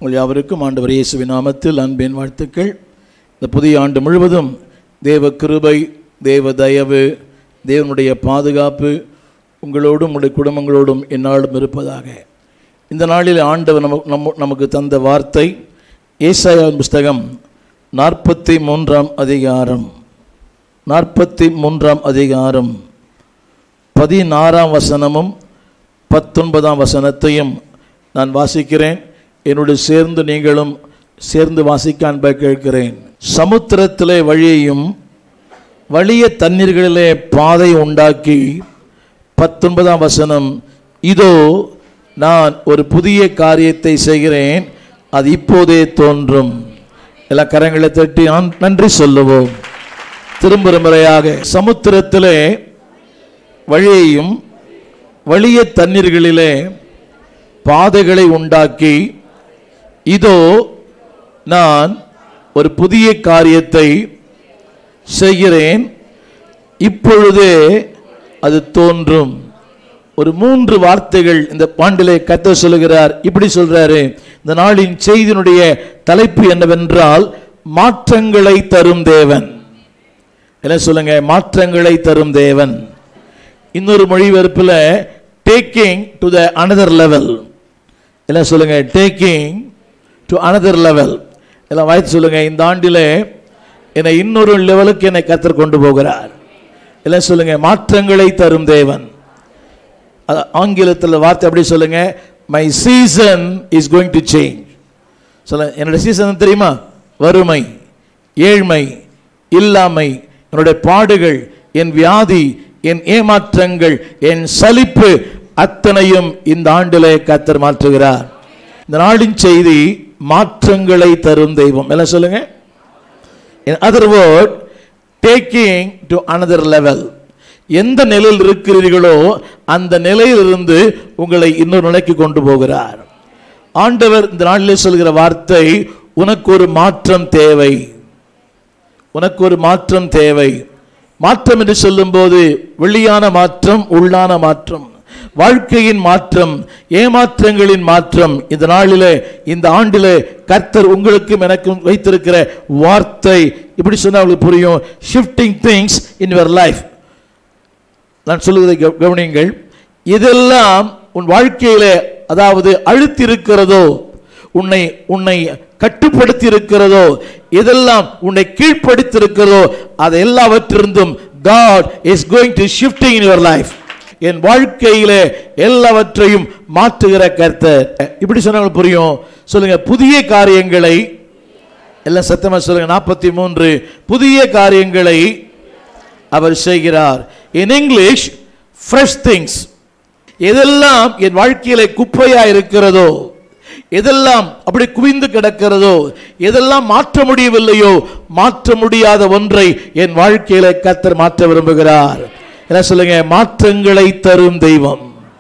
உங்கள் யாவருக்கும் ஆண்டவர் இயேசுவின் நாமத்தில் அன்பின் வாழ்த்துக்கள் இந்த புதிய ஆண்டு முழுவதும் தேவ கிருபை தேவ தயவு தேவனுடைய பாதுகாப்பு உங்களோடும் உங்களுடைய குடும்பங்களோடும் எந்நாளும் இருப்பதாக இந்த நாளில் ஆண்டவர் நமக்கு நம்ம நமக்கு தந்த வார்த்தை ஏசாயாவின் புஸ்தகம் நாற்பத்தி மூன்றாம் அதிகாரம் நாற்பத்தி மூன்றாம் அதிகாரம் பதினாறாம் வசனமும் பத்தொன்பதாம் வசனத்தையும் நான் வாசிக்கிறேன் என்னோடு சேர்ந்து நீங்களும் சேர்ந்து வாசிக்க அன்பாக கேட்கிறேன் சமுத்திரத்திலே வழியையும் வழிய தண்ணீர்களிலே பாதை உண்டாக்கி பத்தொன்பதாம் வசனம் இதோ நான் ஒரு புதிய காரியத்தை செய்கிறேன் அது இப்போதே தோன்றும் எல்லா கரங்களை தட்டி ஆன்- நன்றி சொல்லுவோம் திரும்புற முறையாக சமுத்திரத்திலே வழியையும் வழிய தண்ணீர்களிலே பாதைகளை உண்டாக்கி இதோ நான் ஒரு புதிய காரியத்தை செய்கிறேன் இப்பொழுதே அது தோன்றும் ஒரு மூன்று வார்த்தைகள் இந்த பாண்டிலே கத்த சொல்லுகிறார் இப்படி சொல்றாரு இந்த நாளின் செய்தியினுடைய தலைப்பு என்னவென்றால் மாற்றங்களை தரும் தேவன் என்ன சொல்லுங்க மாற்றங்களை தரும் தேவன் இன்னொரு மொழிபெயர்ப்பில் taking to the another level என்ன சொல்லுங்க டேக்கிங் டு அனதர் லெவல் எல்லாம் வாய்த்து சொல்லுங்க இந்த ஆண்டிலே என்னை இன்னொரு லெவலுக்கு என்னை கத்தர் கொண்டு போகிறார் எல்லாம் சொல்லுங்க மாற்றங்களை தரும் தேவன் அது ஆங்கிலத்தில் வார்த்தை அப்படி சொல்லுங்க my season is going to change சொல்ல என்னோட சீசன் தெரியுமா வறுமை ஏழ்மை இல்லாமை என்னுடைய பாடுகள் என் வியாதி என் ஏமாற்றங்கள் என் சலிப்பு அத்தனையும் இந்த ஆண்டிலே கத்தர் மாற்றுகிறார் இந்த நாளின் செய்தி மாற்றங்களை தரும் தெய்வம் எல்லாம் சொல்லுங்க in other word taking to another level எந்த நிலையில் இருக்கிறீர்களோ அந்த நிலையிலிருந்து உங்களை இன்னொரு நிலைக்கு கொண்டு போகிறார் ஆண்டவர் இந்த நாளிலே சொல்கிற வார்த்தை உனக்கு ஒரு மாற்றம் தேவை உனக்கு ஒரு மாற்றம் தேவை மாற்றம் என்று சொல்லும்போது வெளியான மாற்றம் உள்ளான மாற்றம் வாழ்க்கையின் மாற்றம் ஏமாற்றங்களின் மாற்றம் இந்த நாளிலே இந்த ஆண்டிலே கர்த்தர் உங்களுக்கும் எனக்கும் வைத்திருக்கிற வார்த்தை இப்படி சொன்னா உங்களுக்கு புரியும் shifting things in your life நான் சொல்லுவதை கவ- கவனியுங்கள் இதெல்லாம் உன் வாழ்க்கையிலே அதாவது அழுத்திருக்கிறதோ உன்னை உன்னை கட்டுப்படுத்தி இருக்கிறதோ இதெல்லாம் உன்னை கீழ்ப்படுத்தி இருக்கிறதோ அது எல்லாவற்றிருந்தும் God is going to shifting in your life என் வாழ்க்கையிலே எல்லாவற்றையும் மாற்றுகிற கர்த்தர் இப்படி சொன்னாலும் புரியும் சொல்லுங்க புதிய காரியங்களை எல்லாம் சத்தமா சொல்லுங்க நாற்பத்தி மூன்று புதிய காரியங்களை அவர் செய்கிறார் இன் இங்கிலீஷ் ஃப்ரெஷ் திங்ஸ் எதெல்லாம் என் வாழ்க்கையில குப்பையா இருக்கிறதோ எதெல்லாம் அப்படி குவிந்து கிடக்கிறதோ எதெல்லாம் மாற்ற முடியவில்லையோ மாற்ற முடியாத ஒன்றை என் வாழ்க்கையில கத்தர் மாற்ற விரும்புகிறார் என்ன சொல்லுங்க மாற்றங்களை தரும் தெய்வம்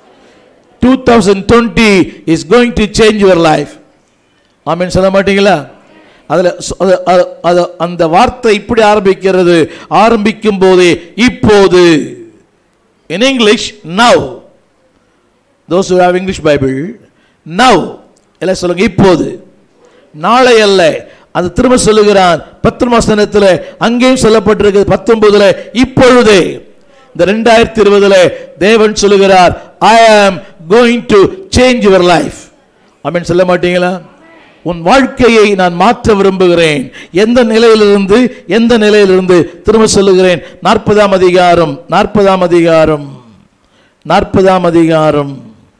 2020 is going to change your life ஆமென் சொல்ல மாட்டீங்களா அதுல சொ- அது- அது- அது- அந்த வார்த்தை இப்படி ஆரம்பிக்கிறது ஆரம்பிக்கும் போதே இப்போது in English now those who have English Bible now எல்லாம் சொல்லுங்க இப்போது நாளை அல்ல அது திரும்ப சொல்லுகிறான் பத்து மாசத்துல அங்கேயும் சொல்லப்பட்டிருக்கு பத்தொன்பதுல இப்பொழுதே இந்த ரெண்டாயிரத்தி இருபதுல தேவன் சொல்லுகிறார் I am going to change your life அமீன் சொல்ல மாட்டீங்களா உன் வாழ்க்கையை நான் மாற்ற விரும்புகிறேன் எந்த நிலையிலிருந்து எந்த நிலையிலிருந்து திரும்ப சொல்லுகிறேன் நாற்பதாம் அதிகாரம் நாற்பதாம் அதிகாரம் நாற்பதாம் அதிகாரம்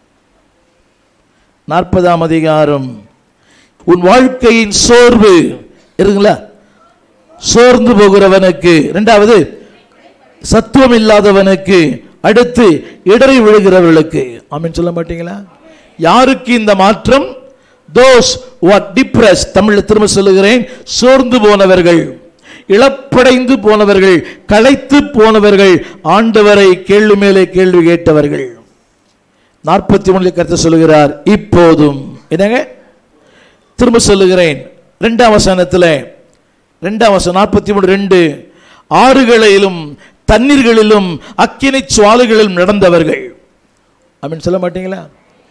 நாற்பதாம் அதிகாரம் உன் வாழ்க்கையின் சோர்வு இருக்குங்களா சோர்ந்து போகிறவனுக்கு இரண்டாவது சத்துவம் இல்லாதவனுக்கு அடுத்து இடறி விழுகிறவர்களுக்கு ஆமென் சொல்ல மாட்டீங்களா யாருக்கு இந்த மாற்றம் தோஸ் வாட் டிப்ரஸ் தமிழ்ல திரும்ப சொல்லுகிறேன் சோர்ந்து போனவர்கள் இழப்படைந்து போனவர்கள் களைத்து போனவர்கள் ஆண்டவரை கேள்வி மேலே கேள்வி கேட்டவர்கள் நாற்பத்தி மூணுல கருத்து சொல்லுகிறார் இப்போதும் என்னங்க திரும்ப சொல்லுகிறேன் ரெண்டாம் வசனத்தில் ரெண்டாம் வசனம் நாற்பத்தி மூணு ரெண்டு ஆறுகளிலும் தண்ணீர்களிலும் அக்கினி சுவாலைகளிலும் நடந்தவர்கள் அப்படின்னு சொல்ல மாட்டீங்களா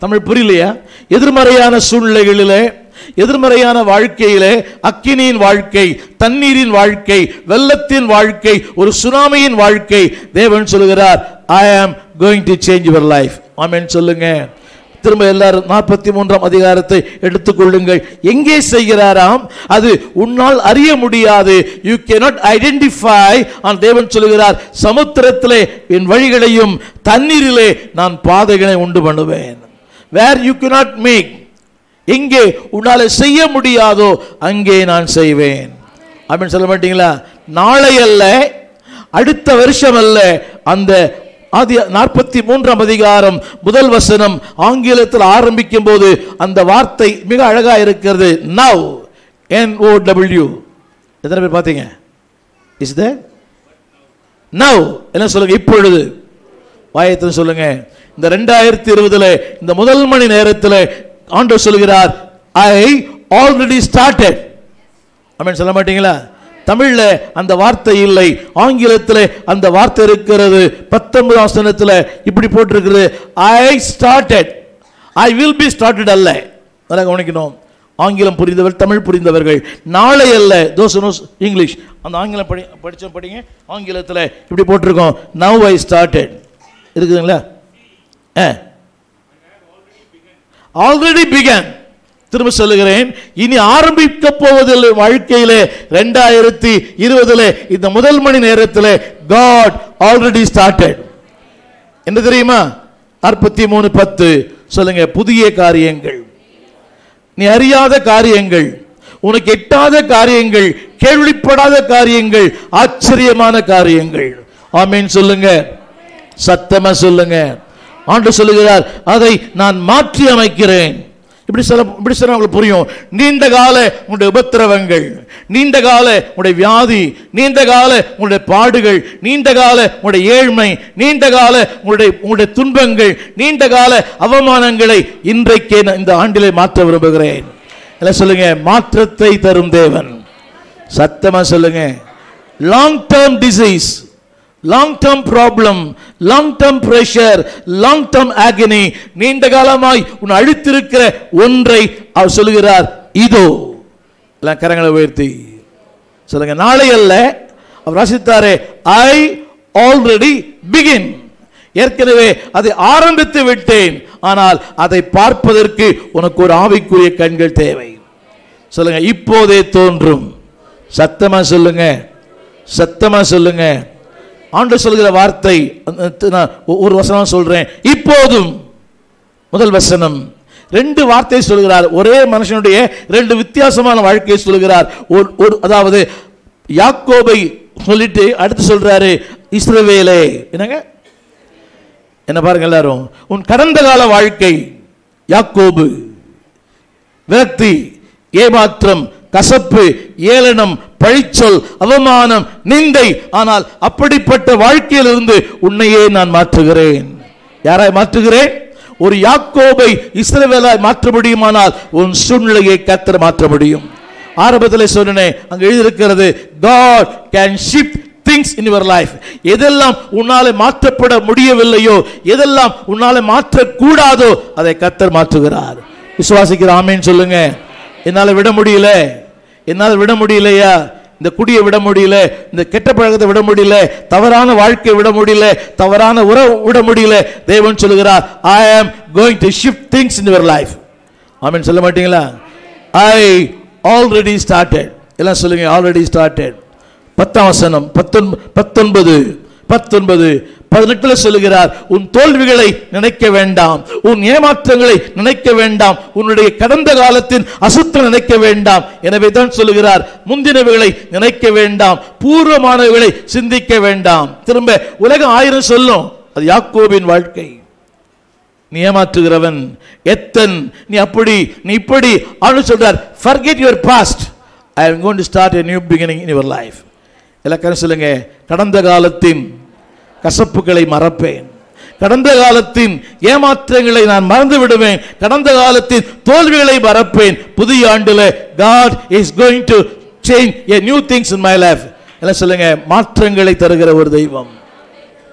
தமிழ் புரியலையா எதிர்மறையான சூழ்நிலைகளிலே எதிர்மறையான வாழ்க்கையிலே அக்கினியின் வாழ்க்கை தண்ணீரின் வாழ்க்கை வெள்ளத்தின் வாழ்க்கை ஒரு சுனாமியின் வாழ்க்கை தேவன் சொல்லுகிறார் I am going to change your life ஆமென் சொல்லுங்க திரும்ப எல்லாரும் நாற்பத்தி மூன்றாம் அதிகாரத்தை எடுத்துக்கொள்ளுங்கள் எங்கே செய்கிறாராம் அது உன்னால் அறிய முடியாது யூ cannot ஐடென்டிஃபை ஆன் தேவன் சொல்லுகிறார் சமுத்திரத்திலே என் வழிகளையும் தண்ணீரிலே நான் பாதைகளை உண்டு பண்ணுவேன் வேர் யூ cannot மேக் எங்கே உன்னால செய்ய முடியாதோ அங்கே நான் செய்வேன் அப்படின்னு சொல்ல மாட்டீங்களா நாளை அல்ல அடுத்த வருஷம் அல்ல அந்த ஆதி நாற்பத்தி மூன்றாம் அதிகாரம் முதல் வசனம் ஆங்கிலத்தில் ஆரம்பிக்கும் போது அந்த வார்த்தை மிக அழகா இருக்கிறது நவ் என் ஓ டபிள்யூ எத்தனை பேர் பார்த்தீங்க இஸ் த நவ் என்ன சொல்லுங்க இப்பொழுது வாயத்தில் சொல்லுங்க இந்த ரெண்டாயிரத்தி இருபதுல இந்த முதல் மணி நேரத்தில் ஆண்டவர் சொல்கிறார் ஐ ஆல்ரெடி ஸ்டார்டட் அமேன் சொல்ல மாட்டீங்களா தமிழ்ல அந்த வார்த்தை இல்லை ஆங்கிலத்தில் அந்த வார்த்தை இருக்கிறது பத்தொன்பதாம் வசனத்தில் இப்படி போட்டிருக்கிறது I started I will be started அல்ல நல்லா கவனிக்கணும் ஆங்கிலம் புரிந்தவர் தமிழ் புரிந்தவர்கள் நாளை அல்ல தோஸ் நோஸ் இங்கிலீஷ் அந்த ஆங்கிலம் படி படிச்ச படிங்க ஆங்கிலத்தில் இப்படி போட்டிருக்கோம் நவ் ஐ ஸ்டார்டட் இருக்குதுங்களா ஆல்ரெடி பிகன் திரும்ப சொல்லுகிறேன் இனி ஆரம்பிக்க போவதில்லை வாழ்க்கையிலே ரெண்டாயிரத்தி இருபதுல இந்த முதல் மணி நேரத்தில் காட் ஆல்ரெடி ஸ்டார்டட் என்ன தெரியுமா நாற்பத்தி மூணு பத்து சொல்லுங்க புதிய காரியங்கள் நீ அறியாத காரியங்கள் உனக்கு எட்டாத காரியங்கள் கேள்விப்படாத காரியங்கள் ஆச்சரியமான காரியங்கள் ஆமீன் சொல்லுங்க சத்தமா சொல்லுங்க ஆண்டு சொல்லுகிறார் அதை நான் மாற்றி அமைக்கிறேன் இப்படி சொல்ல இப்படி சொன்னா உங்களுக்கு புரியும் நீண்ட கால உங்களுடைய உபத்திரவங்கள் நீண்ட கால உங்களுடைய வியாதி நீண்ட கால உங்களுடைய பாடுகள் நீண்ட கால உங்களுடைய ஏழ்மை நீண்ட கால உங்களுடைய உங்களுடைய துன்பங்கள் நீண்ட கால அவமானங்களை இன்றைக்கே நான் இந்த ஆண்டிலே மாற்ற விரும்புகிறேன் என்ன சொல்லுங்க மாற்றத்தை தரும் தேவன் சத்தமா சொல்லுங்க long term disease long term problem long term pressure long term ஆகனி நீண்ட காலமாய் உன் அழித்திருக்கிற ஒன்றை அவர் சொல்லுகிறார் இதோ எல்லாம் கரங்களை உயர்த்தி சொல்லுங்க நாளை அல்ல அவர் வாசித்தாரே ஐ ஆல்ரெடி பிகின் ஏற்கனவே அதை ஆரம்பித்து விட்டேன் ஆனால் அதை பார்ப்பதற்கு உனக்கு ஒரு ஆவிக்குரிய கண்கள் தேவை சொல்லுங்க இப்போதே தோன்றும் சத்தமா சொல்லுங்க சத்தமா சொல்லுங்க ஆண்டு சொல்கிற வார்த்தை அந்த- நான் ஒ- ஒரு வசனம் சொல்றேன் இப்போதும் முதல் வசனம் ரெண்டு வார்த்தை சொல்கிறார் ஒரே மனுஷனுடைய ரெண்டு வித்தியாசமான வாழ்க்கையை சொல்கிறார் ஒரு ஒரு அதாவது யாக்கோபை சொல்லிட்டு அடுத்து சொல்றாரு இஸ்ரவேலே என்னங்க என்ன பாருங்க எல்லாரும் உன் கடந்த கால வாழ்க்கை யாக்கோபு விரக்தி ஏமாற்றம் கசப்பு ஏளனம் பழிச்சொல் அவமானம் நிந்தை ஆனால் அப்படிப்பட்ட வாழ்க்கையிலிருந்து உன்னையே நான் மாற்றுகிறேன் யாராய் மாற்றுகிறேன் ஒரு யாக்கோபை இஸ்ரவேலாய் மாற்ற முடியுமானால் உன் சூழ்நிலையை கத்தர் மாற்ற முடியும் ஆரம்பத்தில் சொன்னேன் அங்க எழுதியிருக்கிறது God can shift things in your life எதெல்லாம் உன்னாலே மாற்றப்பட முடியவில்லையோ எதெல்லாம் உன்னாலே மாற்றக்கூடாதோ அதை கத்தர் மாற்றுகிறார் விசுவாசிக்கிற ஆமேன்னு சொல்லுங்க என்னால விட முடியல என்னால் விட முடியலையா இந்த குடியை விட முடியல இந்த கெட்ட பழக்கத்தை விட முடியல தவறான வாழ்க்கையை விட முடியல தவறான உறவு விட முடியல தேவன் சொல்லுகிறார் I am going to shift things in your life ஆமென் சொல்ல மாட்டீங்களா ஐ ஆல்ரெடி ஸ்டார்டட் எல்லாம் சொல்லுங்க ஆல்ரெடி ஸ்டார்டட் பத்தாம் வசனம் பத்தொன் பத்தொன்பது பத்தொன்பது பதினெட்டுல சொல்லுகிறார் உன் தோல்விகளை நினைக்க வேண்டாம் உன் ஏமாற்றங்களை நினைக்க வேண்டாம் உன்னுடைய கடந்த காலத்தின் அசுத்தம் நினைக்க வேண்டாம் எனவே தான் சொல்லுகிறார் முந்தினவைகளை நினைக்க வேண்டாம் பூர்வமானவைகளை சிந்திக்க வேண்டாம் திரும்ப உலகம் ஆயிரம் சொல்லும் அது யாக்கோபின் வாழ்க்கை நீ ஏமாற்றுகிறவன் எத்தன் நீ அப்படி நீ இப்படி அவனு சொல்றார் forget your past i am going to start a new beginning in your life எல்லாரும் சொல்லுங்க கடந்த காலத்தின் கசப்புகளை மறப்பேன் கடந்த காலத்தின் ஏமாற்றங்களை நான் மறந்து விடுவேன் கடந்த காலத்தின் தோல்விகளை மறப்பேன் புதிய ஆண்டுல God is going to change a new things in my life எல்லாம் சொல்லுங்க மாற்றங்களை தருகிற ஒரு தெய்வம்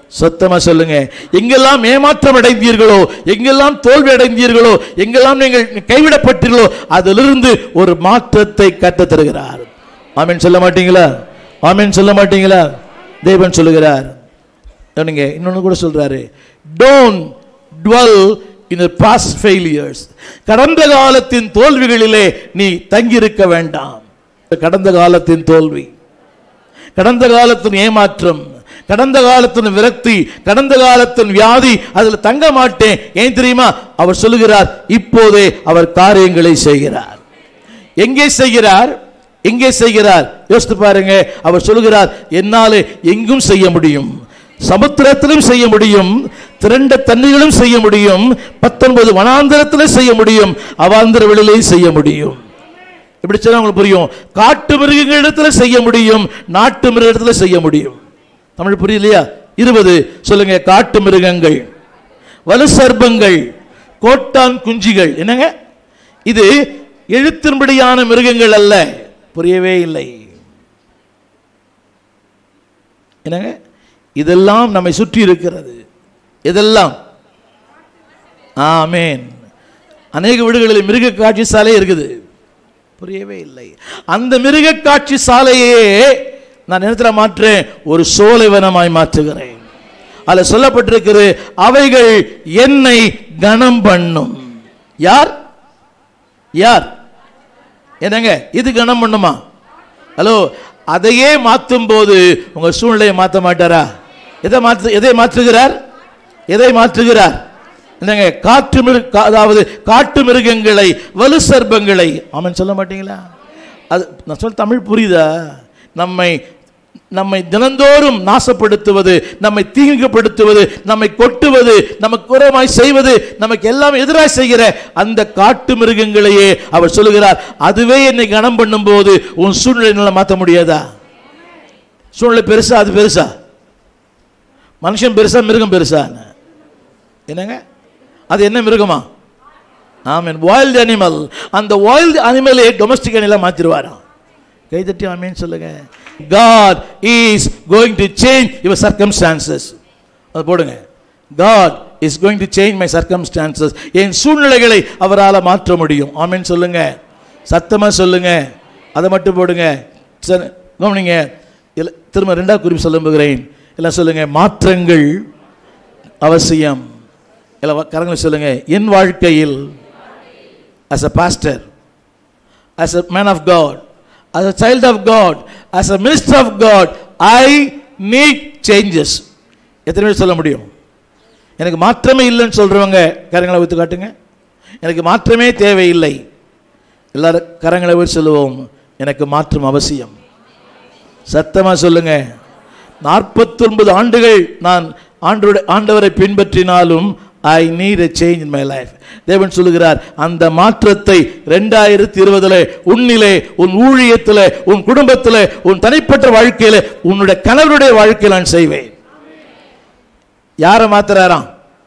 சத்தமா சொல்லுங்க எங்கெல்லாம் ஏமாற்றம் அடைந்தீர்களோ எங்கெல்லாம் தோல்வி அடைந்தீர்களோ எங்கெல்லாம் நீங்கள் கைவிடப்பட்டீர்களோ அதிலிருந்து ஒரு மாற்றத்தை கற்றுத் தருகிறார் ஆமென் சொல்ல மாட்டீங்களா ஆமென் சொல்ல மாட்டீங்களா தேவன் சொல்லுகிறார் கவனிங்க இன்னொன்று கூட சொல்றாரு don't dwell in the past failures கடந்த காலத்தின் தோல்விகளிலே நீ தங்கியிருக்க வேண்டாம் கடந்த காலத்தின் தோல்வி கடந்த காலத்தின் ஏமாற்றம் கடந்த காலத்தின் விரக்தி கடந்த காலத்தின் வியாதி அதில் தங்க மாட்டேன் ஏன் தெரியுமா அவர் சொல்லுகிறார் இப்போதே அவர் காரியங்களை செய்கிறார் எங்கே செய்கிறார் எங்கே செய்கிறார் யோசித்து பாருங்க அவர் சொல்லுகிறார் என்னாலே எங்கும் செய்ய முடியும் சமுத்திரத்திலும் செய்ய முடியும் திரண்ட தண்ணிகளும் செய்ய முடியும் பத்தொன்பது வனாந்தரத்திலும் செய்ய முடியும் அவாந்தர வெளியிலையும் செய்ய முடியும் இப்படி சொன்னா உங்களுக்கு புரியும் காட்டு மிருகங்களிடத்துல செய்ய முடியும் நாட்டு மிருகத்துல செய்ய முடியும் தமிழ் புரியலையா இருபது சொல்லுங்க காட்டு மிருகங்கள் வலு சர்ப்பங்கள் கோட்டான் குஞ்சிகள் என்னங்க இது எழுத்தின்படியான மிருகங்கள் அல்ல புரியவே இல்லை என்னங்க இதெல்லாம் நம்மை சுற்றி இருக்கிறது இதெல்லாம் ஆமேன் அநேக வீடுகளில் மிருக காட்சி சாலை இருக்குது புரியவே இல்லை அந்த மிருக காட்சி சாலையே நான் நேரத்தில் மாற்றேன் ஒரு சோலைவனமாய் மாற்றுகிறேன் அதில் சொல்லப்பட்டிருக்கிறது அவைகள் என்னை கனம் பண்ணும் யார் யார் என்னங்க இது கனம் பண்ணுமா ஹலோ அதையே மாற்றும் போது உங்க சூழ்நிலையை மாற்ற மாட்டாரா எதை மாற்று எதை மாற்றுகிறார் எதை மாற்றுகிறார் என்னங்க காற்று மிரு கா- அதாவது காட்டு மிருகங்களை வலு சர்ப்பங்களை அவன் சொல்ல மாட்டீங்களா அது நான் சொல்ல தமிழ் புரியுதா நம்மை நம்மை தினந்தோறும் நாசப்படுத்துவது நம்மை தீங்குபடுத்துவது நம்மை கொட்டுவது நமக்கு குறமாய் செய்வது நமக்கு எல்லாம் எதிராக செய்கிற அந்த காட்டு மிருகங்களையே அவர் சொல்லுகிறார் அதுவே என்னை கனம் பண்ணும்போது உன் சூழ்நிலை மாற்ற முடியாதா சூழ்நிலை பெருசா அது பெருசா மனுஷன் பெருசா மிருகம் பெருசா என்னங்க அது என்ன மிருகமா ஆமீன் வைல்ட் அனிமல் அந்த வைல்ட் அனிமலே டொமஸ்டிக் அனிமலாக மாற்றிடுவாராம் கை தட்டி ஆமீன் சொல்லுங்க God is going to change your circumstances அது போடுங்க God is going to change my circumstances என் சூழ்நிலைகளை அவரால் மாற்ற முடியும் ஆமீன் சொல்லுங்க சத்தமாக சொல்லுங்க அதை மட்டும் போடுங்க சரி கவனிங்க இல்ல திரும்ப ரெண்டாவது குறிப்பு சொல்ல போகிறேன் எல்லாம் சொல்லுங்க மாற்றங்கள் அவசியம் எல்லாம் கரங்களை சொல்லுங்க என் வாழ்க்கையில் as a pastor as a man of God as a child of God as a minister of God I need changes எத்தனை பேர் சொல்ல முடியும் எனக்கு மாற்றமே இல்லைன்னு சொல்றவங்க கரங்களை வைத்து காட்டுங்க எனக்கு மாற்றமே தேவையில்லை எல்லாரும் கரங்களை வச்சு சொல்லுவோம் எனக்கு மாற்றம் அவசியம் சத்தமா சொல்லுங்க நாற்பத்தொன்பது ஆண்டுகள் நான் ஆண்டோட ஆண்டவரை பின்பற்றினாலும் I need a change in my life தேவன் சொல்லுகிறார் அந்த மாற்றத்தை ரெண்டாயிரத்தி இருபதுல உன்னிலே உன் ஊழியத்தில் உன் குடும்பத்தில் உன் தனிப்பட்ட வாழ்க்கையில உன்னுடைய கணவருடைய வாழ்க்கையில் நான் செய்வேன் யாரை மாத்துறாராம்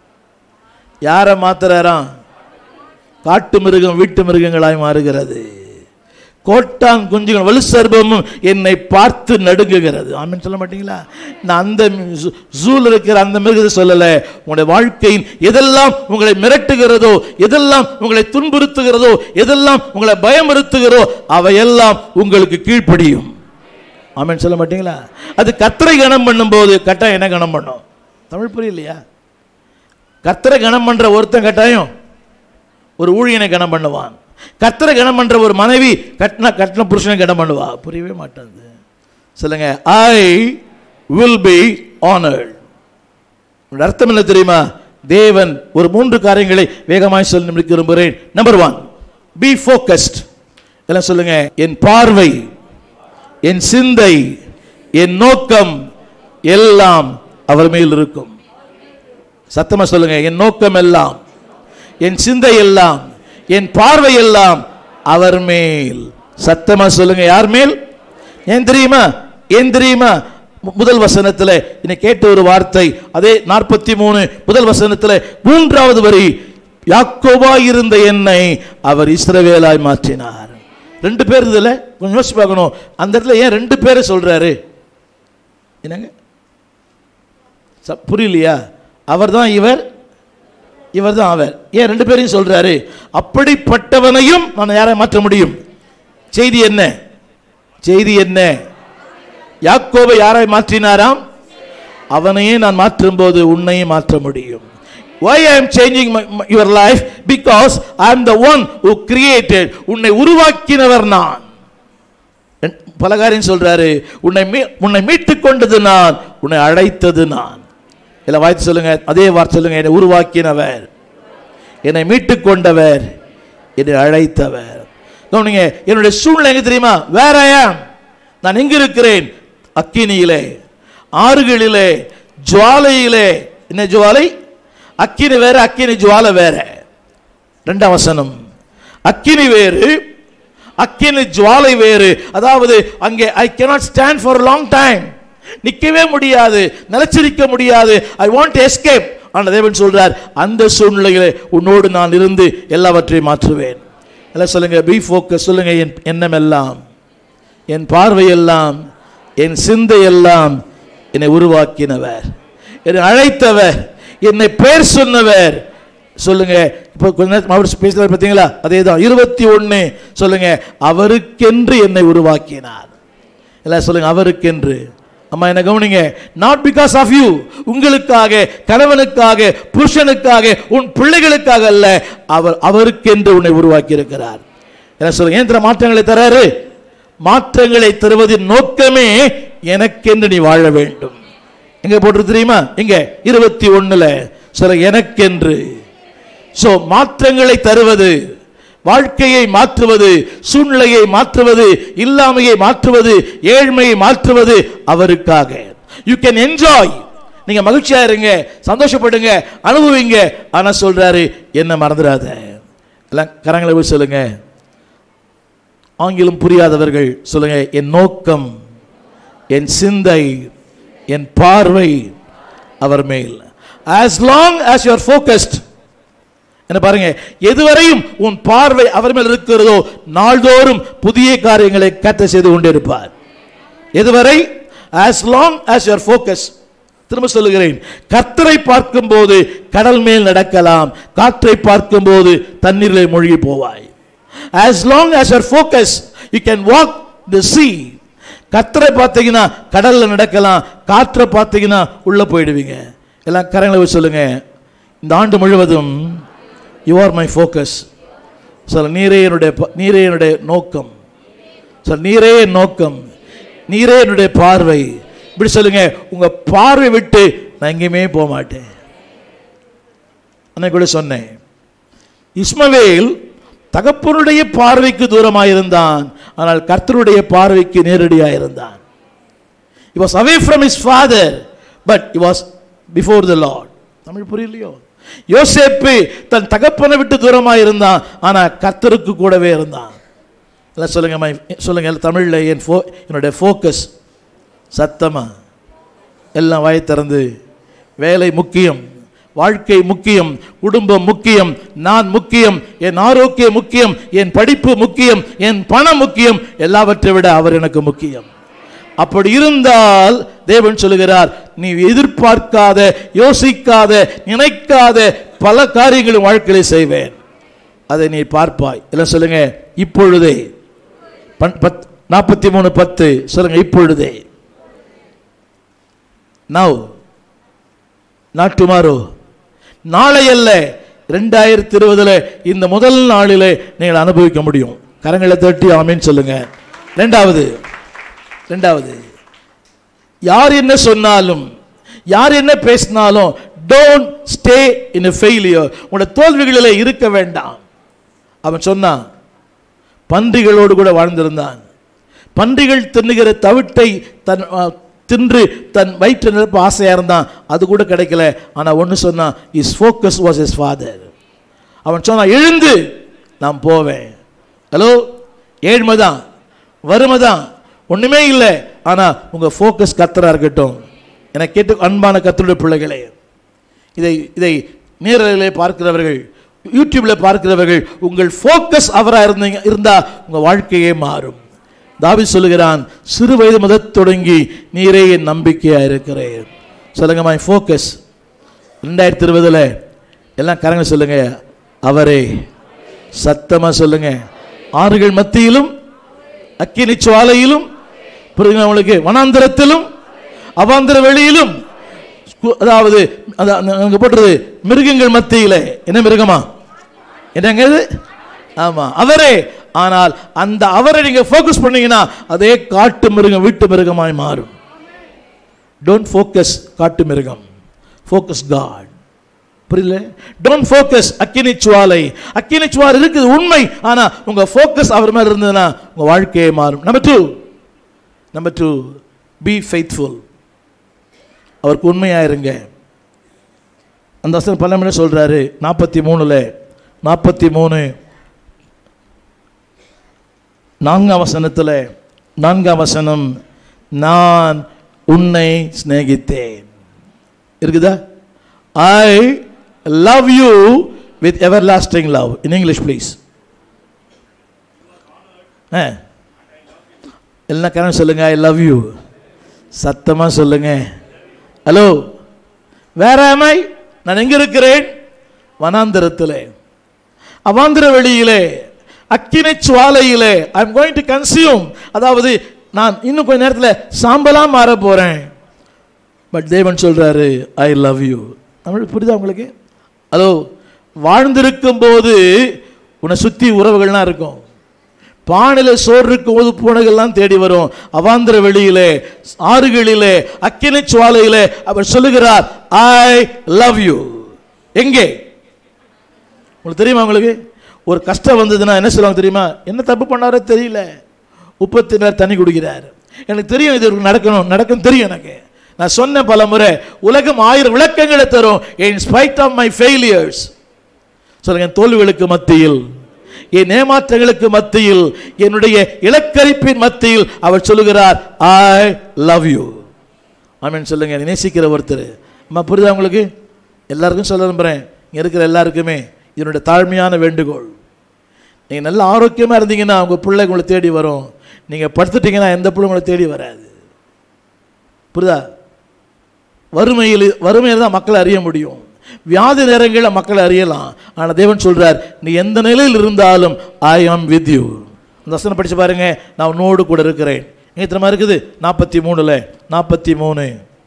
யாரை மாத்துறாராம் காட்டு மிருகம் வீட்டு மிருகங்களாய் மாறுகிறது கோட்டான் குஞ்சுகள் வலு சர்பமும் என்னை பார்த்து நடுங்குகிறது ஆமென் சொல்ல மாட்டீங்களா நான் அந்த ஜூல இருக்கிற அந்த மிருகத்தை சொல்லல உங்களுடைய வாழ்க்கையின் எதெல்லாம் உங்களை மிரட்டுகிறதோ எதெல்லாம் உங்களை துன்புறுத்துகிறதோ எதெல்லாம் உங்களை பயமுறுத்துகிறோ அவையெல்லாம் உங்களுக்கு கீழ்ப்படியும் ஆமென் சொல்ல மாட்டீங்களா அது கத்தரை கணம் பண்ணும்போது கட்டாயம் என்ன கணம் பண்ணும் தமிழ் புரியலையா கத்தரை கணம் பண்ற ஒருத்தன் கட்டாயம் ஒரு ஊழியனை கணம் பண்ணுவான் கத்தரை கணம் பண்ற ஒரு மனைவி கட்டின கட்டின புருஷனை கணம் பண்ணுவா புரியவே மாட்டாது சொல்லுங்க ஐ வில் பி ஆனர்ட் அர்த்தம் என்ன தெரியுமா தேவன் ஒரு மூன்று காரியங்களை வேகமாய் சொல்லி முடிக்க விரும்புகிறேன் நம்பர் ஒன் பி ஃபோக்கஸ்ட் எல்லாம் சொல்லுங்க என் பார்வை என் சிந்தை என் நோக்கம் எல்லாம் அவர் மேல் இருக்கும் சத்தமா சொல்லுங்க என் நோக்கம் எல்லாம் என் சிந்தை எல்லாம் என் பார்வை எல்லாம் அவர் மேல் சத்தமா சொல்லுங்க யார் மேல் ஏன் தெரியுமா ஏன் தெரியுமா மு- முதல் வசனத்தில் இன்னைக்கு கேட்ட ஒரு வார்த்தை அதே நாற்பத்தி மூணு முதல் வசனத்தில் மூன்றாவது வரி யாக்கோபாய் இருந்த என்னை அவர் இஸ்ரவேலாய் மாற்றினார் ரெண்டு பேர் இதுல கொஞ்சம் யோசிச்சு பார்க்கணும் அந்த இடத்துல ஏன் ரெண்டு பேரை சொல்றாரு என்னங்க ச- புரியலையா அவர் தான் இவர் இவர் தான் அவர் ஏன் ரெண்டு பேரையும் சொல்றாரு அப்படிப்பட்டவனையும் நான் யாரை மாற்ற முடியும் செய்தி என்ன செய்தி என்ன யாக்கோபை யாரை மாற்றினாராம் அவனையே நான் மாற்றும் போது உன்னையும் மாற்ற முடியும் why i am changing my, my- your life because i am the one who created உன்னை உருவாக்கினவர் நான் ரெண்- பல காரியம் சொல்றாரு உன்னை மீ- உன்னை மீட்டுக் கொண்டது நான் உன்னை அழைத்தது நான் இல்ல வாய்த்து சொல்லுங்க அதே வார்த்தை சொல்லுங்க என்னை உருவாக்கினவர் என்னை மீட்டுக் கொண்டவர் என்னை அழைத்தவர் கவனிங்க என்னுடைய சூழ்நிலை எங்க தெரியுமா வேற நான் எங்க இருக்கிறேன் அக்கினியிலே ஆறுகளிலே ஜுவாலையிலே என்ன ஜுவாலை அக்கினி வேற அக்கினி ஜுவாலை வேற ரெண்டாம் வசனம் அக்கினி வேறு அக்கினி ஜுவாலை வேறு அதாவது அங்கே ஐ cannot stand for a long time நிக்கவே முடியாது நிலைச்சிருக்க முடியாது ஐ வாண்ட் எஸ்கேப் ஆனா தேவன் சொல்றார் அந்த சூழ்நிலையிலே உன்னோடு நான் இருந்து எல்லாவற்றையும் மாற்றுவேன் எல்லாம் சொல்லுங்க பி ஃபோக்கஸ் சொல்லுங்க என் எண்ணம் எல்லாம் என் பார்வை எல்லாம் என் சிந்தை எல்லாம் என்னை உருவாக்கினவர் என்னை அழைத்தவர் என்னை பேர் சொன்னவர் சொல்லுங்க இப்போ கொஞ்ச நேரம் அவர் பேசுறாரு பார்த்தீங்களா அதே தான் இருபத்தி ஒன்று சொல்லுங்க அவருக்கென்று என்னை உருவாக்கினார் எல்லாம் சொல்லுங்க அவருக்கென்று அம்மா என்ன கவனிங்க நாட் பிகாஸ் ஆஃப் யூ உங்களுக்காக கணவனுக்காக புருஷனுக்காக உன் பிள்ளைகளுக்காக அல்ல அவர் அவருக்கென்று உன்னை உருவாக்கி இருக்கிறார் என்ன சொல்லுங்க ஏன் தர மாற்றங்களை தராரு மாற்றங்களை தருவதின் நோக்கமே எனக்கென்று நீ வாழ வேண்டும் எங்க போட்டு தெரியுமா இங்க இருபத்தி ஒண்ணுல சொல்ல எனக்கென்று சோ மாற்றங்களை தருவது வாழ்க்கையை மாற்றுவது சூழ்நிலையை மாற்றுவது இல்லாமையை மாற்றுவது ஏழ்மையை மாற்றுவது அவருக்காக யூ கேன் என்ஜாய் நீங்க மகிழ்ச்சியா இருங்க சந்தோஷப்படுங்க அனுபவிங்க ஆனா சொல்றாரு என்ன மறந்துடாத எல்லாம் கரங்களை போய் சொல்லுங்க ஆங்கிலம் புரியாதவர்கள் சொல்லுங்க என் நோக்கம் என் சிந்தை என் பார்வை அவர் மேல் as long as you are focused என்ன பாருங்க எதுவரையும் உன் பார்வை அவர் மேல் இருக்கிறதோ நாள்தோறும் புதிய காரியங்களை கத்த செய்து கொண்டிருப்பார் எதுவரை as long as you are focused திரும்ப சொல்லுகிறேன் கர்த்தரை பார்க்கும்போது கடல் மேல் நடக்கலாம் காற்றை பார்க்கும்போது தண்ணீரிலே மூழ்கி போவாய் as long as you are focused you can walk the sea கர்த்தரை பார்த்தீங்கன்னா கடல்ல நடக்கலாம் காற்றை பார்த்தீங்கன்னா உள்ள போயிடுவீங்க எல்லாம் கரங்களை வச்சு சொல்லுங்க இந்த ஆண்டு முழுவதும் யூ ஆர் மை ஃபோக்கஸ் சொல்ல நீரே என்னுடைய ப- நீரே என்னுடைய நோக்கம் சொல்ல நீரே என் நோக்கம் நீரே என்னுடைய பார்வை இப்படி சொல்லுங்க உங்க பார்வை விட்டு நான் எங்கேயுமே போக மாட்டேன் அன்னைக்கு கூட சொன்னேன் இஸ்மவேல் தகப்பனுடைய பார்வைக்கு தூரமாயிருந்தான் ஆனால் கர்த்தருடைய பார்வைக்கு நேரடியாக இருந்தான் he was away from his father but he was before the lord Tamil புரியலையோ யோசேப்பு தன் தகப்பனை விட்டு தூரமாக இருந்தான் ஆனா கர்த்தருக்கு கூடவே இருந்தான் எல்லாம் சொல்லுங்க அம்மா, சொல்லுங்க எல்லாம் தமிழ்ல என் ஃபோ என்னுடைய ஃபோக்கஸ் சத்தமா எல்லாம் வாய் திறந்து வேலை முக்கியம் வாழ்க்கை முக்கியம் குடும்பம் முக்கியம் நான் முக்கியம் என் ஆரோக்கியம் முக்கியம் என் படிப்பு முக்கியம் என் பணம் முக்கியம் எல்லாவற்றை விட அவர் எனக்கு முக்கியம் அப்படி இருந்தால் தேவன் சொல்லுகிறார் நீ எதிர்பார்க்காத யோசிக்காத நினைக்காத பல காரியங்களும் வாழ்க்கையில செய்வேன் அதை நீ பார்ப்பாய் எல்லாம் சொல்லுங்க இப்பொழுதே பன்- பத்- நாற்பத்தி மூணு பத்து சொல்லுங்க இப்பொழுதே நவ் நாட் டுமாரோ நாளை அல்ல ரெண்டாயிரத்தி இருபதுல இந்த முதல் நாளிலே நீங்கள் அனுபவிக்க முடியும் கரங்களை தட்டி ஆமீன் சொல்லுங்க ரெண்டாவது ரெண்டாவது யார் என்ன சொன்னாலும் யார் என்ன பேசினாலும் டோன்ட் ஸ்டே இன் ஃபெயிலியர் உங்களோட தோல்விகளிலே இருக்க வேண்டாம் அவன் சொன்னான் பன்றிகளோடு கூட வாழ்ந்திருந்தான் பன்றிகள் தின்னுகிற தவிட்டை தன் அ, தின்று தன் வயிற்று நிரப்ப ஆசையா இருந்தான் அது கூட கிடைக்கல ஆனா ஒன்று சொன்னான் his focus was his father அவன் சொன்னான் எழுந்து நான் போவேன் ஹலோ ஏழ்மை தான் வறுமை தான் ஒண்ணுமே இல்லை ஆனா உங்க ஃபோக்கஸ் கத்தரா இருக்கட்டும் என கேட்டு அன்பான கத்தருடைய பிள்ளைகளே இதை இதை நேரலையிலே பார்க்கிறவர்கள் யூடியூப்ல பார்க்கிறவர்கள் உங்கள் ஃபோக்கஸ் அவரா இருந்தீங்க இருந்தா உங்க வாழ்க்கையே மாறும் தாவி சொல்லுகிறான் சிறு வயது முதல் தொடங்கி நீரே என் நம்பிக்கையா இருக்கிறேன் சொல்லுங்க மை ஃபோக்கஸ் ரெண்டாயிரத்தி இருபதுல எல்லாம் கரங்க சொல்லுங்க அவரே சத்தமா சொல்லுங்க ஆறுகள் மத்தியிலும் அக்கினி சுவாலையிலும் புரியுங்க உங்களுக்கு வனாந்திரத்திலும் அவாந்திர வெளியிலும் கு- அதாவது அத- அங்க போட்டுறது மிருகங்கள் மத்தியில என்ன மிருகமா என்னங்க இது ஆமா அவரே ஆனால் அந்த அவரை நீங்க ஃபோக்கஸ் பண்ணீங்கன்னா அதே காட்டு மிருகம் வீட்டு மிருகமாய் மாறும் டோன்ட் ஃபோக்கஸ் காட்டு மிருகம் ஃபோக்கஸ் காட் புரியல டோன்ட் ஃபோக்கஸ் அக்கினி சுவாலை அக்கினி சுவாலை இருக்குது உண்மை ஆனா உங்க ஃபோக்கஸ் அவர் மேல இருந்ததுன்னா உங்க வாழ்க்கையே மாறும் number two number two be faithful அவருக்கு உண்மையா இருங்க அந்த வசனம் பல்லமிட சொல்றாரு நாற்பத்தி மூணுல நாற்பத்தி மூணு நான்காம் வசனத்தில் நான்காம் வசனம் நான் உன்னை சிநேகித்தேன் இருக்குதா I love you with everlasting love in English please எல்லாம் கரணம் சொல்லுங்க ஐ லவ் யூ சத்தமா சொல்லுங்க ஹலோ வேற அமை நான் எங்க இருக்கிறேன் வனாந்திரத்திலே அவாந்திர வெளியிலே அக்கினை சுவாலையிலே I am going to consume அதாவது நான் இன்னும் கொஞ்ச நேரத்தில் சாம்பலா மாற போறேன் பட் தேவன் சொல்றாரு ஐ லவ் யூ தமிழ் புரியுதா உங்களுக்கு ஹலோ வாழ்ந்திருக்கும் போது உன்னை சுத்தி உறவுகள்லாம் இருக்கும் பானையில சோறு இருக்கும் போது பூனைகள்லாம் தேடி வரும் அவாந்திர வெளியிலே ஆறுகளிலே அக்கினை சுவாலையிலே அவர் சொல்லுகிறார் ஐ லவ் யூ எங்கே உங்களுக்கு தெரியுமா உங்களுக்கு ஒரு கஷ்டம் வந்ததுன்னா என்ன சொல்லுவாங்க தெரியுமா என்ன தப்பு பண்ணாரோ தெரியல உப்பத்தினர் தண்ணி குடிக்கிறார் எனக்கு தெரியும் இது இவருக்கு நடக்கணும் நடக்கும் தெரியும் எனக்கு நான் சொன்ன பல முறை உலகம் ஆயிரம் விளக்கங்களை தரும் in spite of my failures சொல்லுங்க என் தோல்விகளுக்கு மத்தியில் என் ஏமாற்றங்களுக்கு மத்தியில் என்னுடைய இலக்கரிப்பின் மத்தியில் அவர் சொல்லுகிறார் ஐ லவ் யூ ஆமென் சொல்லுங்க என்னை நேசிக்கிற ஒருத்தர் அம்மா புரியுதா உங்களுக்கு எல்லாருக்கும் சொல்ல விரும்புகிறேன் இங்கே இருக்கிற எல்லாருக்குமே இதனுடைய தாழ்மையான வேண்டுகோள் நீங்கள் நல்ல ஆரோக்கியமாக இருந்தீங்கன்னா உங்கள் பிள்ளை உங்களை தேடி வரும் நீங்கள் படுத்துட்டீங்கன்னா எந்த பிள்ளை உங்களை தேடி வராது புரியுதா வறுமையில் வறுமையில் தான் மக்களை அறிய முடியும் வியாதி நேரங்களில் மக்களை அறியலாம் ஆனால் தேவன் சொல்றார் நீ எந்த நிலையில் இருந்தாலும் ஐ ஆம் வித் யூ அந்த வசனம் படிச்சு பாருங்க நான் உன்னோடு கூட இருக்கிறேன் எங்க தெரியுமா இருக்குது நாற்பத்தி மூணுல நாற்பத்தி மூணு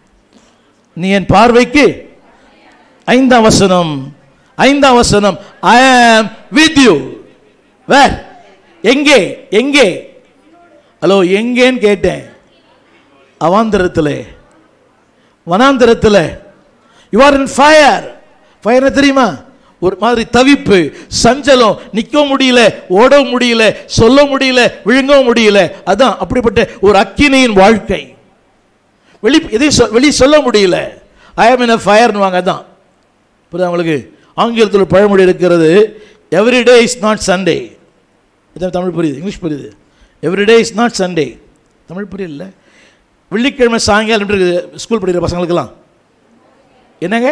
நீ என் பார்வைக்கு ஐந்தாம் வசனம் ஐந்தாம் வசனம் ஐ ஆம் வித் யூ வேர் எங்கே எங்கே ஹலோ எங்கேன்னு கேட்டேன் அவாந்திரத்திலே வனாந்திரத்தில் you are in fire fire தெரியுமா ஒரு மாதிரி தவிப்பு சஞ்சலம் நிற்க முடியல ஓட முடியல சொல்ல முடியல விழுங்க முடியல அதான் அப்படிப்பட்ட ஒரு அக்கினியின் வாழ்க்கை வெளி எதையும் சொ- வெளிய சொல்ல முடியல ஐ ஆம் இன் ஃபயர்னுவாங்க அதான் புரியுதா உங்களுக்கு ஆங்கிலத்தில் ஒரு பழமொழி இருக்கிறது every day is not Sunday இதான் தமிழ் புரியுது இங்கிலீஷ் புரியுது every day is not Sunday Tamil புரியல வெள்ளிக்கிழமை சாயங்காலம் எப்படி இருக்குது ஸ்கூல் படிக்கிற பசங்களுக்கெல்லாம் என்னங்க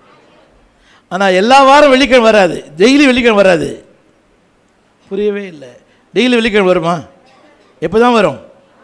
ஆனால் எல்லா வாரம் வெள்ளிக்கிழமை வராது டெய்லி வெள்ளிக்கிழமை வராது புரியவே இல்லை டெய்லி வெள்ளிக்கிழமை வருமா எப்போ தான் வரும்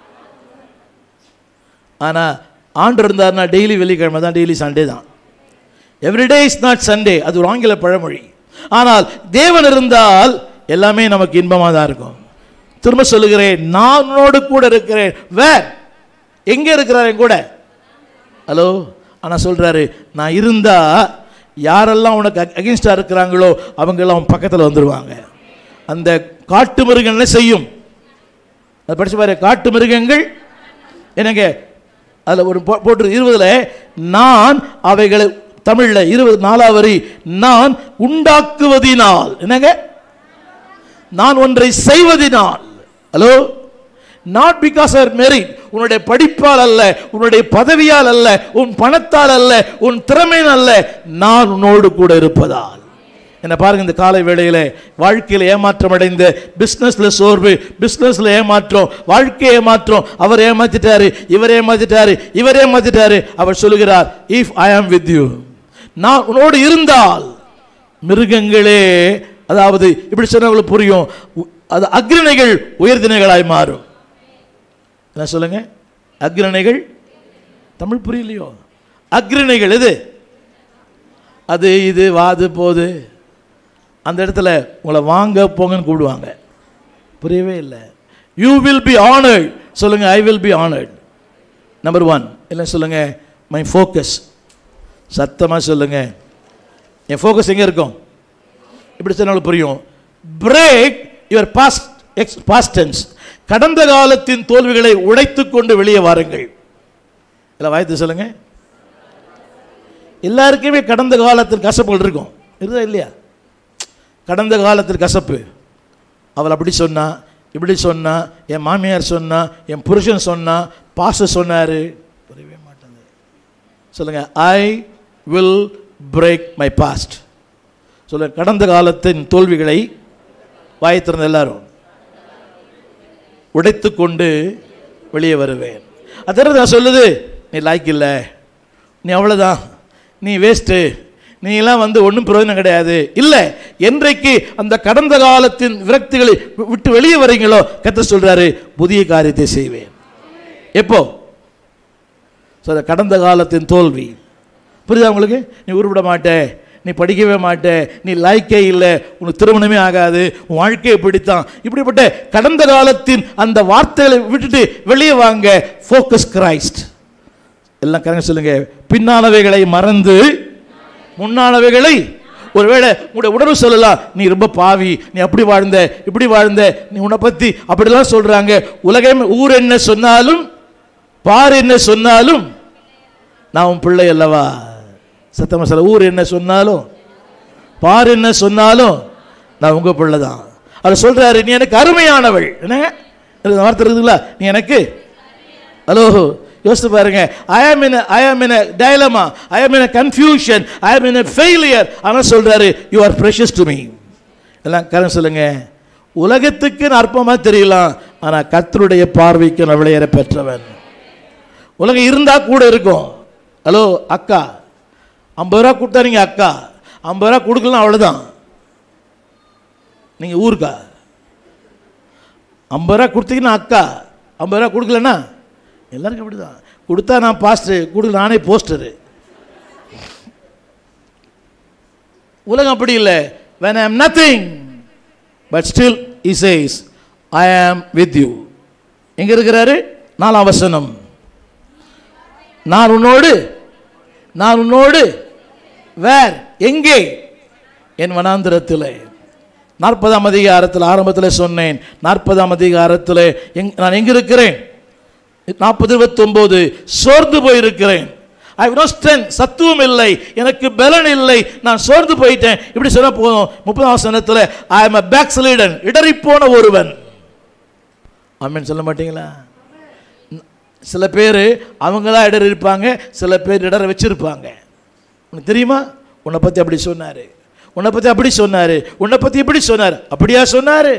ஆனால் ஆண்டு இருந்தார்னா டெய்லி வெள்ளிக்கிழமை தான் டெய்லி சண்டே தான் எவ்ரிடே இஸ் நாட் சண்டே அது ஒரு ஆங்கில பழமொழி ஆனால் தேவன் இருந்தால் எல்லாமே நமக்கு இன்பமாக தான் இருக்கும் திரும்ப சொல்லுகிறேன் நான் உன்னோடு கூட இருக்கிறேன் வேர் எங்க இருக்கிறார் என் கூட ஹலோ ஆனால் சொல்றாரு நான் இருந்தா யாரெல்லாம் உனக்கு அகென்ஸ்டாக இருக்கிறாங்களோ அவங்கெல்லாம் உன் பக்கத்தில் வந்துடுவாங்க அந்த காட்டு மிருகம் என்ன செய்யும் அதை படிச்சு பாரு காட்டு மிருகங்கள் என்னங்க அதில் ஒரு போ- போட்டு இருபதுல நான் அவைகளை தமிழில் இருபது நாலாவது வரி நான் உண்டாக்குவதினால் என்னங்க நான் ஒன்றை செய்வதினால் hello not because our merit உன்னுடைய படிப்பால் அல்ல உன்னுடைய பதவியால் அல்ல உன் பணத்தால் அல்ல உன் திறமையின் அல்ல நான் உன்னோடு கூட இருப்பதால் என்ன பாருங்க இந்த காலை வேளையில வாழ்க்கையில் ஏமாற்றம் அடைந்த பிசினஸ்ல சோர்வு பிசினஸ்ல ஏமாற்றம் வாழ்க்கை ஏமாற்றம் அவர் ஏமாத்திட்டாரு இவர் ஏமாத்திட்டாரு இவர் ஏமாத்திட்டாரு அவர் சொல்லுகிறார் இஃப் ஐ ஆம் வித் யூ நான் உன்னோடு இருந்தால் மிருகங்களே அதாவது இப்படி சொன்னவங்களுக்கு புரியும் உ- அது அக்ரணைகள் உயர்தினைகளாய் மாறும் என்ன சொல்லுங்க அக்ரணைகள் தமிழ் புரியலையோ அக்ரிணைகள் எது அது இது வாது போது அந்த இடத்துல உங்களை வாங்க போங்கன்னு கூப்பிடுவாங்க புரியவே இல்லை யூ வில் பி ஆனர்ட் சொல்லுங்க I will be honoured number one இல்லை சொல்லுங்க மை ஃபோக்கஸ் சத்தமாக சொல்லுங்க என் ஃபோக்கஸ் எங்கே இருக்கும் இப்படி சொன்னாலும் புரியும் பிரேக் யுவர் பாஸ்ட் எக்ஸ் பாஸ்டன்ஸ் கடந்த காலத்தின் தோல்விகளை உடைத்து கொண்டு வெளியே வாருங்கள் இல்லை வாய்த்து சொல்லுங்க எல்லாருக்குமே கடந்த காலத்தில் கசப்புகள் இருக்கும் இருக்குதா இல்லையா கடந்த காலத்தில் கசப்பு அவள் அப்படி சொன்னா இப்படி சொன்னா என் மாமியார் சொன்னா என் புருஷன் சொன்னா பாச சொன்னார் புரியவே மாட்டேங்குது சொல்லுங்க I will break my past சொல்லுங்க கடந்த காலத்தின் தோல்விகளை வாய் திறந்த எல்லாரும் உடைத்து கொண்டு வெளியே வருவேன் அதற்கு நான் சொல்லுது நீ லாய்க்கு இல்லை நீ அவ்வளோதான் நீ வேஸ்ட்டு நீ எல்லாம் வந்து ஒன்றும் பிரயோஜனம் கிடையாது இல்லை என்றைக்கு அந்த கடந்த காலத்தின் விரக்திகளை வி- விட்டு வெளியே வரீங்களோ கத்த சொல்றாரு புதிய காரியத்தை செய்வேன் எப்போ சொல்ற கடந்த காலத்தின் தோல்வி புரியுதா உங்களுக்கு நீ உருவிட மாட்டே நீ படிக்கவே மாட்டே நீ லாய்க்கே இல்லை உனக்கு திருமணமே ஆகாது உன் வாழ்க்கையை பிடித்தான் இப்படிப்பட்ட கடந்த காலத்தின் அந்த வார்த்தைகளை விட்டுட்டு வெளியே வாங்க ஃபோக்கஸ் கிரைஸ்ட் எல்லாம் கரெக்டாக சொல்லுங்க பின்னானவைகளை மறந்து முன்னானவைகளை ஒருவேளை உங்களுடைய உணர்வு சொல்லலாம் நீ ரொம்ப பாவி நீ அப்படி வாழ்ந்த இப்படி வாழ்ந்த நீ உன்னை பத்தி அப்படிலாம் சொல்றாங்க உலகம் ஊர் என்ன சொன்னாலும் பார் என்ன சொன்னாலும் நான் உன் பிள்ளை அல்லவா சத்தமா சொல்ல ஊர் என்ன சொன்னாலும் பார் என்ன சொன்னாலும் நான் உங்க பிள்ளை தான் அதை சொல்றாரு நீ எனக்கு அருமையானவள் என்னங்க இந்த வார்த்தை இருக்குதுங்களா நீ எனக்கு ஹலோ யோசித்து பாருங்க ஐ ஆம் இன் ஐ ஆம் இன் டைலமா ஐ ஆம் இன் கன்ஃபியூஷன் ஐ ஆம் இன் ஃபெயிலியர் ஆனால் சொல்றாரு you are precious to me எல்லாம் கரண் சொல்லுங்க உலகத்துக்கு நான் அற்பமாக தெரியலாம் ஆனால் கர்த்தருடைய பார்வைக்கு நான் விளையாட பெற்றவன் உலகம் இருந்தா கூட இருக்கும் ஹலோ அக்கா ஐம்பது ரூபா கொடுத்தா நீங்க அக்கா ஐம்பது ரூபா கொடுக்கலாம் அவ்வளவுதான் நீங்க ஊருக்கா ஐம்பது ரூபா கொடுத்தீங்கன்னா அக்கா ஐம்பது ரூபா கொடுக்கலன்னா எல்லாருக்கும் அப்படிதான் கொடுத்தா நான் பாஸ்டர் கொடுக்கல நானே போஸ்டரு உலகம் அப்படி இல்லை when I am nothing but still he says I am with you எங்க இருக்கிறாரு நாலாம் வசனம் நான் உன்னோடு நான் உன்னோடு வேர் எங்கே என் வனாந்திரத்திலே நாற்பதாம் அதிகாரத்தில் ஆரம்பத்தில் சொன்னேன் நாற்பதாம் அதிகாரத்தில் எங் நான் எங்க இருக்கிறேன் நாற்பது இருபத்தொம்போது சோர்ந்து போயிருக்கிறேன் ஐ நோ ஸ்ட்ரென்த் சத்துவம் இல்லை எனக்கு பலன் இல்லை நான் சோர்ந்து போயிட்டேன் இப்படி சொன்னா போதும் முப்பதாம் வசனத்தில் ஐ எம் அ பேக் ஸ்லீடன் இடறி போன ஒருவன் ஆமென் சொல்ல மாட்டீங்களா சில பேர் அவங்க தான் இடர் இருப்பாங்க சில பேர் இடற வச்சிருப்பாங்க உனக்கு தெரியுமா உன்னை பற்றி அப்படி சொன்னார் உன்னை பற்றி அப்படி சொன்னார் உன்னை பற்றி இப்படி சொன்னார் அப்படியா சொன்னார்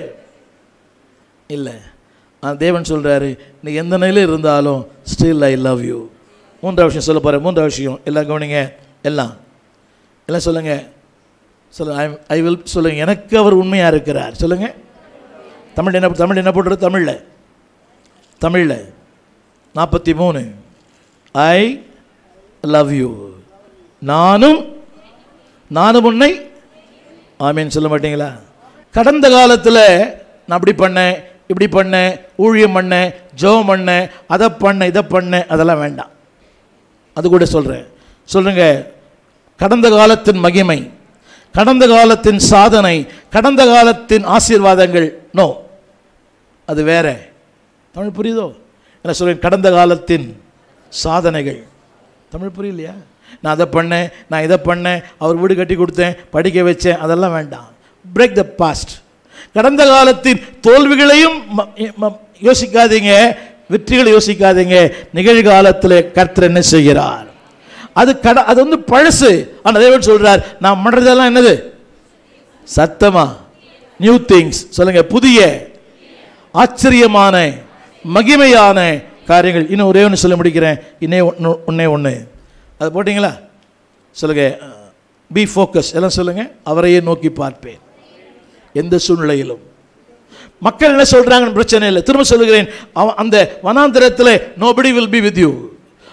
இல்லை ஆ தேவன் சொல்கிறாரு நீ எந்த நிலையில் இருந்தாலும் ஸ்டில் ஐ லவ் யூ மூன்றாவது விஷயம் சொல்ல போகிறேன் மூன்றாவது விஷயம் எல்லாம் கவனிங்க எல்லாம் எல்லாம் சொல்லுங்கள் சொல்லுங்க ஐ வில் சொல்லுங்க எனக்கு அவர் உண்மையாக இருக்கிறார் சொல்லுங்க தமிழ் என்ன தமிழ் என்ன போடுறது தமிழில் தமிழில் நாற்பத்தி மூணு ஐ லவ் யூ நானும் நானும் உன்னை ஆமீன் சொல்ல மாட்டீங்களா கடந்த காலத்தில் நான் அப்படி பண்ணேன் இப்படி பண்ணேன் ஊழியம் பண்ணேன் ஜெபம் பண்ணேன் அதை பண்ணேன் இதை பண்ணேன் அதெல்லாம் வேண்டாம் அது கூட சொல்கிறேன் சொல்லுங்க கடந்த காலத்தின் மகிமை கடந்த காலத்தின் சாதனை கடந்த காலத்தின் ஆசீர்வாதங்கள் நோ அது வேற தமிழ் புரியுதோ என்ன சொல்றேன் கடந்த காலத்தின் சாதனைகள் தமிழ் புரியலையா நான் அதை பண்ணேன் நான் இதை பண்ணேன் அவர் வீடு கட்டி கொடுத்தேன் படிக்க வச்சேன் அதெல்லாம் வேண்டாம் பிரேக் த பாஸ்ட் கடந்த காலத்தின் தோல்விகளையும் ம- ம- யோசிக்காதீங்க வெற்றிகளை யோசிக்காதீங்க நிகழ்காலத்தில் கர்த்தர் என்ன செய்கிறார் அது கட அது வந்து பழசு ஆனால் தேவன் சொல்றார் நான் பண்ணுறதெல்லாம் என்னது சத்தமா நியூ திங்ஸ் சொல்லுங்க புதிய ஆச்சரியமான மகிமையான காரியங்கள் இன்னும் ஒரே ஒன்று சொல்ல முடிக்கிறேன் இன்னே ஒன்று ஒன்றே ஒன்று அது போட்டிங்களா சொல்லுங்க பி ஃபோக்கஸ் எல்லாம் சொல்லுங்க அவரையே நோக்கி பார்ப்பேன் எந்த சூழ்நிலையிலும் மக்கள் என்ன சொல்றாங்கன்னு பிரச்சனை இல்லை திரும்ப சொல்லுகிறேன் அவன் அந்த வனாந்திரத்தில் nobody will be with you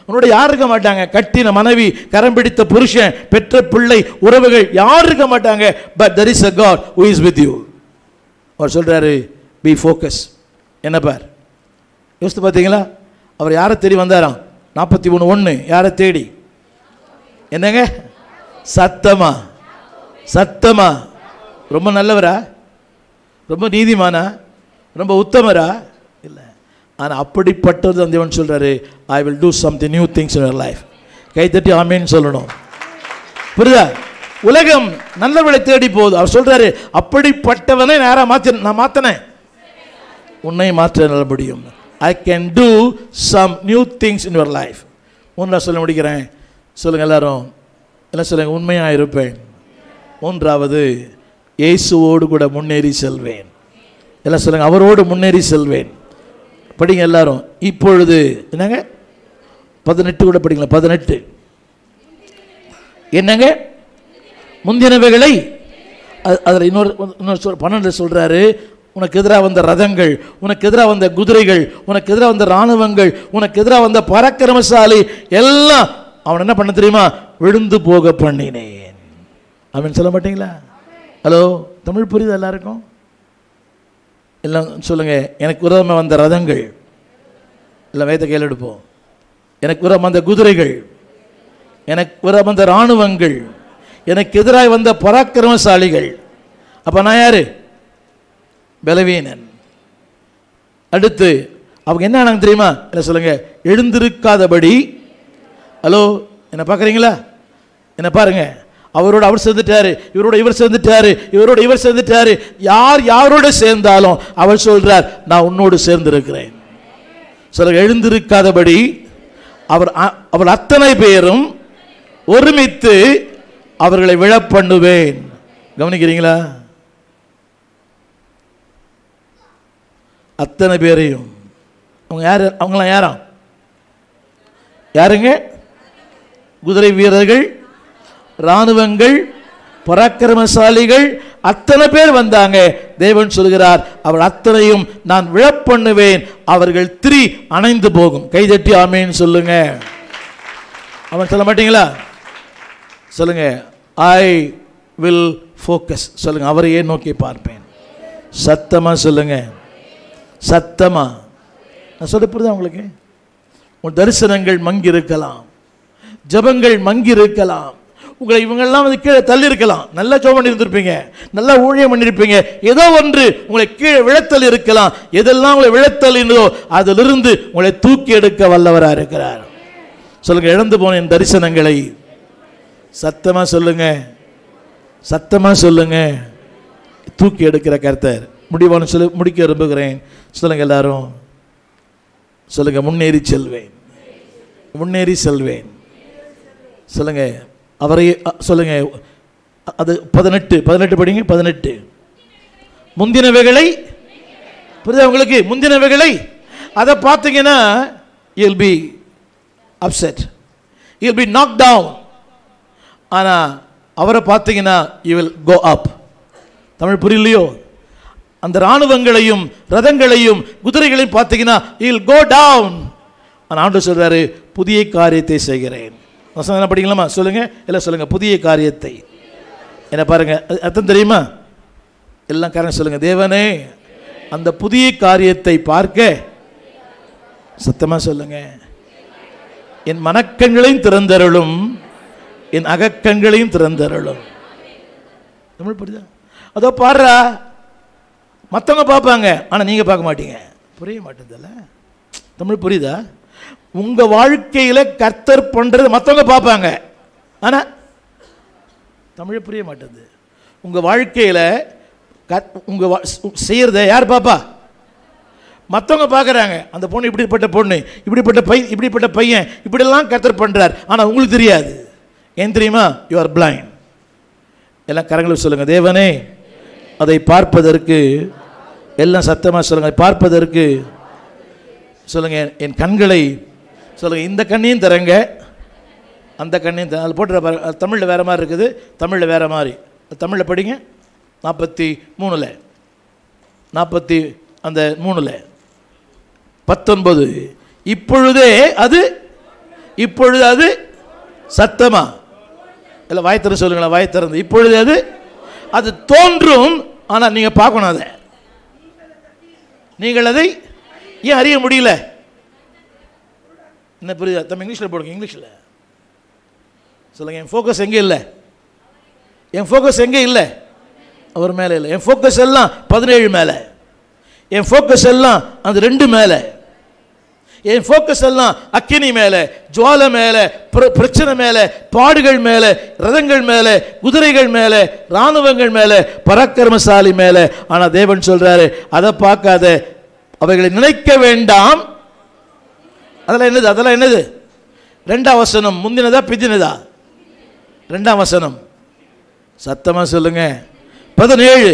உன்னோட யார் இருக்க மாட்டாங்க கட்டின மனைவி கரம் பிடித்த புருஷன் பெற்ற பிள்ளை உறவுகள் யார் இருக்க மாட்டாங்க but there is a God who is with you அவர் சொல்றாரு பி ஃபோக்கஸ் என்ன பார் யோசித்து பார்த்தீங்களா அவர் யாரை தேடி வந்தாராம் நாற்பத்தி மூணு ஒன்று யாரை தேடி என்னங்க சத்தமா சத்தமா ரொம்ப நல்லவரா ரொம்ப நீதிமானா ரொம்ப உத்தமரா இல்லை ஆனால் அப்படிப்பட்டது அந்த தேவன் சொல்றாரு I will do something new things in your life கைத்தட்டி ஆமேன்னு சொல்லணும் புரியுதா உலகம் நல்லவர்களை தேடி போகுது அவர் சொல்றாரு அப்படிப்பட்டவனை நேரா மாத்தி நான் மாத்தினேன் உன்னை மாற்ற நல்ல முடியும் I can do some new things in your life மூன்றாவது சொல்ல முடிக்கிறேன் சொல்லுங்க எல்லாரும் எல்லாம் சொல்லுங்க உண்மையாக இருப்பேன் மூன்றாவது இயேசுவோடு கூட முன்னேறி செல்வேன் எல்லாம் சொல்லுங்க அவரோடு முன்னேறி செல்வேன் படிங்க எல்லாரும் இப்பொழுது என்னங்க பதினெட்டு கூட படிங்களா பதினெட்டு என்னங்க முந்தினவைகளை அ- அதுல இன்னொரு இன்னொரு சொல் பன்னெண்டு சொல்றாரு உனக்கு எதிராக வந்த ரதங்கள் உனக்கு எதிராக வந்த குதிரைகள் உனக்கு எதிராக வந்த இராணுவங்கள் உனக்கு எதிராக வந்த பராக்கிரமசாலி எல்லாம் அவன் என்ன பண்ண தெரியுமா விழுந்து போக பண்ணினேன் அவன் சொல்ல மாட்டீங்களா ஹலோ தமிழ் புரியுது எல்லாருக்கும் எல்லாம் சொல்லுங்க எனக்கு விரோதமாக வந்த ரதங்கள் எல்லாம் வேத கையில் எடுப்போம் எனக்கு விரோதம் வந்த குதிரைகள் எனக்கு விரோதம் வந்த இராணுவங்கள் எனக்கு எதிராக வந்த பராக்கிரமசாலிகள் அப்ப நான் யாரு பலவீனன் அடுத்து அவங்க என்ன ஆனாங்க தெரியுமா என்ன சொல்லுங்க எழுந்திருக்காதபடி ஹலோ என்ன பார்க்குறீங்களா என்ன பாருங்க அவரோட அவர் சேர்ந்துட்டாரு இவரோட இவர் சேர்ந்துட்டாரு இவரோட இவர் சேர்ந்துட்டாரு யார் யாரோட சேர்ந்தாலும் அவர் சொல்றார் நான் உன்னோடு சேர்ந்திருக்கிறேன் சொல்லுங்க எழுந்திருக்காதபடி அவர் அ- அவர் அத்தனை பேரும் ஒருமித்து அவர்களை விழப் பண்ணுவேன் கவனிக்கிறீங்களா அத்தனை பேரையும் அவங்க யார் அவங்களாம் யாராம் யாருங்க குதிரை வீரர்கள் இராணுவங்கள் பராக்கிரமசாலிகள் அத்தனை பேர் வந்தாங்க தேவன் சொல்கிறார் அவர் அத்தனையும் நான் விழப் பண்ணுவேன் அவர்கள் திரி அணைந்து போகும் கைதட்டி ஆமேன்னு சொல்லுங்க அவன் சொல்ல மாட்டீங்களா சொல்லுங்க ஐ வில் ஃபோக்கஸ் சொல்லுங்க அவரையே நோக்கி பார்ப்பேன் சத்தமா சொல்லுங்க சத்தமா நான் சொல்ல புரியுதா உங்களுக்கு உன் தரிசனங்கள் மங்கி இருக்கலாம் ஜபங்கள் மங்கி இருக்கலாம் உங்களை இவங்கெல்லாம் வந்து கீழே தள்ளி இருக்கலாம் நல்லா ஜோம் பண்ணி இருந்திருப்பீங்க நல்லா ஊழியம் பண்ணியிருப்பீங்க ஏதோ ஒன்று உங்களை கீழே விழத்தல் இருக்கலாம் எதெல்லாம் உங்களை விழத்தல் இருந்ததோ அதிலிருந்து உங்களை தூக்கி எடுக்க வல்லவராக இருக்கிறார் சொல்லுங்க இழந்து போன என் தரிசனங்களை சத்தமா சொல்லுங்க சத்தமா சொல்லுங்க தூக்கி எடுக்கிற கர்த்தர் முடிவான சொல்லி முடிக்க விரும்புகிறேன் சொல்லுங்க எல்லாரும் சொல்லுங்க முன்னேறி செல்வேன் முன்னேறி செல்வேன் சொல்லுங்க அவரை அ, சொல்லுங்க அ- அது பதினெட்டு பதினெட்டு படிங்க பதினெட்டு முந்தினவைகளை புரியுதா உங்களுக்கு முந்தினவைகளை அதை பார்த்தீங்கன்னா I'll be upset I'll be knock down ஆனால் அவரை பார்த்தீங்கன்னா you will go up Tamil புரியலையோ அந்த இராணுவங்களையும் ரதங்களையும் குதிரைகளையும் பார்த்தீங்கன்னா இல் கோ டவுன் ஆனால் ஆண்டு சொல்றாரு புதிய காரியத்தை செய்கிறேன் வசனம் என்ன படிக்கலாமா சொல்லுங்க எல்லாம் சொல்லுங்க புதிய காரியத்தை என்ன பாருங்க அது அர்த்தம் தெரியுமா எல்லாம் காரணம் சொல்லுங்க தேவனே அந்த புதிய காரியத்தை பார்க்க சத்தமா சொல்லுங்க என் மனக்கண்களையும் திறந்தருளும் என் அகக்கண்களையும் திறந்தருளும் தமிழ் புரியுதா அதோ பாடுறா மற்றவங்க பார்ப்பாங்க ஆனால் நீங்கள் பார்க்க மாட்டீங்க புரிய மாட்டேங்குதுல்ல தமிழ் புரியுதா உங்கள் வாழ்க்கையில் கர்த்தர் பண்ணுறது மற்றவங்க பார்ப்பாங்க ஆனால் தமிழ் புரிய மாட்டேங்குது உங்கள் வாழ்க்கையில் கத் உங்கள் செய்கிறத யார் பாப்பா மற்றவங்க பார்க்குறாங்க அந்த பொண்ணு இப்படிப்பட்ட பொண்ணு இப்படிப்பட்ட பை இப்படிப்பட்ட பையன் இப்படிலாம் கர்த்தர் பண்ணுறார் ஆனால் உங்களுக்கு தெரியாது ஏன் தெரியுமா யூ ஆர் பிளைண்ட் எல்லாம் கரங்களை சொல்லுங்க தேவனே அதை பார்ப்பதற்கு எல்லாம் சத்தமாக சொல்லுங்க அதை பார்ப்பதற்கு சொல்லுங்க என் கண்களை சொல்லுங்க இந்த கண்ணையும் தரங்க அந்த கண்ணையும் தர- அது போட்டுற பாருங்க அது தமிழில் வேற மாதிரி இருக்குது தமிழில் வேற மாதிரி தமிழில் படிங்க நாற்பத்தி மூணில் நாற்பத்தி அந்த மூணில் பத்தொன்பது இப்பொழுதே அது இப்பொழுது அது சத்தமா இல்லை வாய் திறந்து சொல்லுங்களேன் வாய் திறந்து இப்பொழுது அது அது தோன்றும் ஆனால் நீங்கள் பார்க்கணும் அதை நீங்கள் அதை ஏன் அறிய முடியல என்ன புரியுதா தம் இங்கிலீஷில் போடுங்க இங்கிலீஷில் சொல்லுங்க என் ஃபோக்கஸ் எங்கே இல்லை என் ஃபோக்கஸ் எங்கே இல்லை அவர் மேலே இல்லை என் ஃபோக்கஸ் எல்லாம் பதினேழு மேலே என் ஃபோக்கஸ் எல்லாம் அந்த ரெண்டு மேலே என் ஃபோக்கஸ் எல்லாம் அக்கினி மேலே ஜுவாலை மேலே பிர- பிரச்சனை மேலே பாடுகள் மேலே ரதங்கள் மேலே குதிரைகள் மேலே இராணுவங்கள் மேலே பராக்கிரமசாலி மேலே ஆனால் தேவன் சொல்றாரு அதை பார்க்காத அவைகளை நினைக்க வேண்டாம் அதெல்லாம் என்னது அதெல்லாம் என்னது ரெண்டாம் வசனம் முந்தினதா பிந்தினதா ரெண்டாம் வசனம் சத்தமா சொல்லுங்க பதினேழு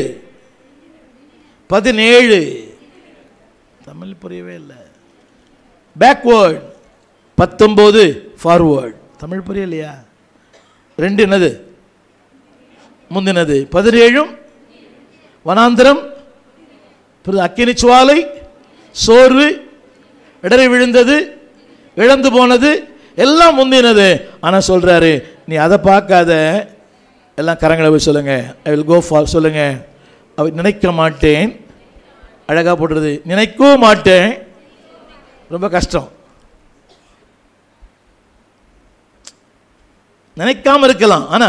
பதினேழு தமிழ் புரியவே இல்லை பேக்வேர்ட் பத்தொம்போது ஃபார்வேர்ட் தமிழ் புரியலையா ரெண்டு என்னது முந்தினது பதினேழும் வனாந்திரம் பிறகு அக்கினி சுவாலை சோர்வு இடறி விழுந்தது இழந்து போனது எல்லாம் முந்தினது ஆனால் சொல்றாரு நீ அதை பார்க்காத எல்லாம் கரங்களை போய் சொல்லுங்க ஐ வில் கோ ஃபார் சொல்லுங்க அவ நினைக்க மாட்டேன் அழகா போடுறது நினைக்கவும் மாட்டேன் ரொம்ப கஷ்டம் நினைக்காம இருக்கலாம் ஆனா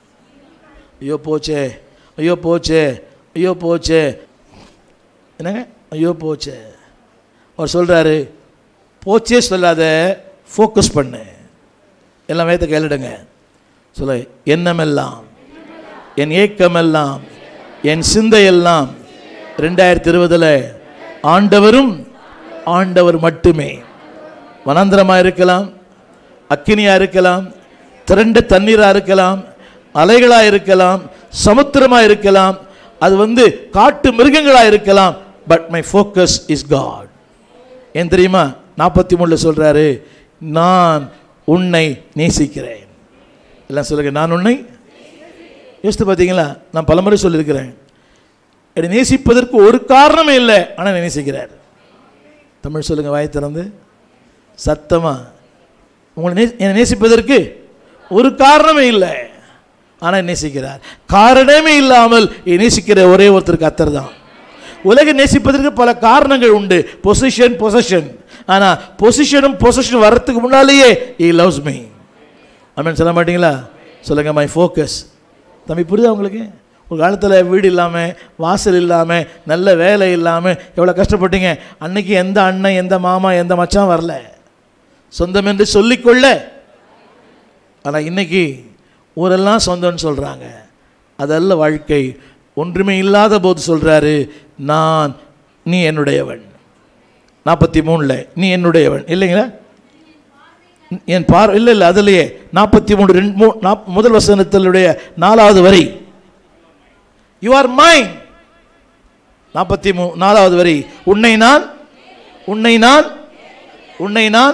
ஐயோ போச்சே ஐயோ போச்சே ஐயோ போச்சே என்னங்க ஐயோ போச்சே அவர் சொல்றாரு போச்சே சொல்லாத ஃபோக்கஸ் பண்ணு எல்லாம் வேத்த கையிலிடுங்க சொல்ல எண்ணமெல்லாம் என் ஏக்கமெல்லாம் என் சிந்தையெல்லாம் ரெண்டாயிரத்தி இருபதில் ஆண்டவரும் ஆண்டவர் மட்டுமே வனாந்திரமாக இருக்கலாம் அக்கினியாக இருக்கலாம் திரண்ட தண்ணீராக இருக்கலாம் அலைகளாக இருக்கலாம் சமுத்திரமாக இருக்கலாம் அது வந்து காட்டு மிருகங்களாக இருக்கலாம் but my focus is God ஏன் தெரியுமா நாற்பத்தி மூணில் சொல்கிறாரு நான் உன்னை நேசிக்கிறேன் எல்லாம் சொல்லுங்க நான் உன்னை யோசித்து பார்த்தீங்களா நான் பலமுறை சொல்லியிருக்கிறேன் என்னை நேசிப்பதற்கு ஒரு காரணமே இல்லை ஆனால் என்னை நேசிக்கிறார் தமிழ் சொல்லுங்க வாய் திறந்து சத்தமா உங்களை நே என்னை நேசிப்பதற்கு ஒரு காரணமே இல்லை ஆனால் நேசிக்கிறார் காரணமே இல்லாமல் என்னை நேசிக்கிற ஒரே ஒருத்தருக்கு அத்தர் தான் உலகை நேசிப்பதற்கு பல காரணங்கள் உண்டு பொசிஷன் பொசஷன் ஆனால் பொசிஷனும் பொசஷன் வர்றதுக்கு முன்னாலேயே ஈ லவ்ஸ் மீ அமேன் சொல்ல மாட்டீங்களா சொல்லுங்க மை ஃபோக்கஸ் தம்பி புரியுதா உங்களுக்கு ஒரு காலத்தில் வீடு இல்லாமல் வாசல் இல்லாமல் நல்ல வேலை இல்லாமல் எவ்வளோ கஷ்டப்பட்டீங்க அன்னைக்கு எந்த அண்ணன் எந்த மாமா எந்த மச்சான் வரல சொந்தம் என்று சொல்லிக்கொள்ள ஆனால் இன்னைக்கு ஊரெல்லாம் சொந்தம்னு சொல்கிறாங்க அதல்ல வாழ்க்கை ஒன்றுமே இல்லாத போது சொல்கிறாரு நான் நீ என்னுடையவன் நாற்பத்தி மூணில் நீ என்னுடையவன் இல்லைங்களா என் பார் இல்லை இல்லை அதுலேயே நாற்பத்தி மூணு ரெண்டு மூ நாப் முதல் வசனத்தினுடைய நாலாவது வரி யூ ஆர் மைன் நாற்பத்தி மூ நாலாவது வரி உன்னை நான் உன்னை நான் உன்னை நான்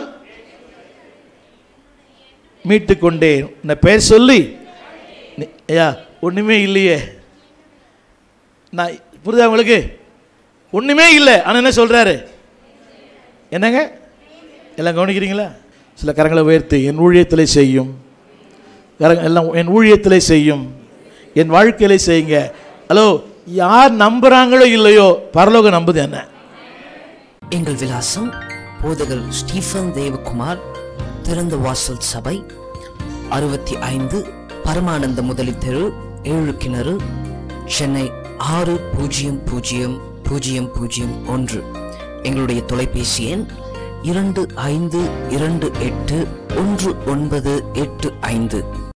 மீட்டு கொண்டேன் உன்னை பெயர் சொல்லி நீ- ஐயா ஒன்றுமே இல்லையே நான் புரியுதா உங்களுக்கு ஒன்றுமே இல்லை ஆனால் என்ன சொல்கிறாரு என்னங்க எல்லாம் கவனிக்கிறீங்களா சில கரங்களை உயர்த்தி என் ஊழியத்திலே செய்யும் கரங்க எல்லாம் என் ஊழியத்திலே செய்யும் என் வாழ்க்கையிலே செய்யுங்க ஹலோ யார் நம்புறாங்களோ இல்லையோ பரலோகம் நம்புது என்ன எங்கள் விலாசம் போதகர் ஸ்டீஃபன் தேவகுமார் திறந்த வாசல் சபை அறுபத்தி ஐந்து பரமானந்த முதலி தெரு ஏழு கிணறு சென்னை ஆறு பூஜ்ஜியம் பூஜ்ஜியம் பூஜ்ஜியம் பூஜ்ஜியம் ஒன்று எங்களுடைய தொலைபேசி எண் இரண்டு ஐந்து இரண்டு எட்டு ஒன்று ஒன்பது எட்டு ஐந்து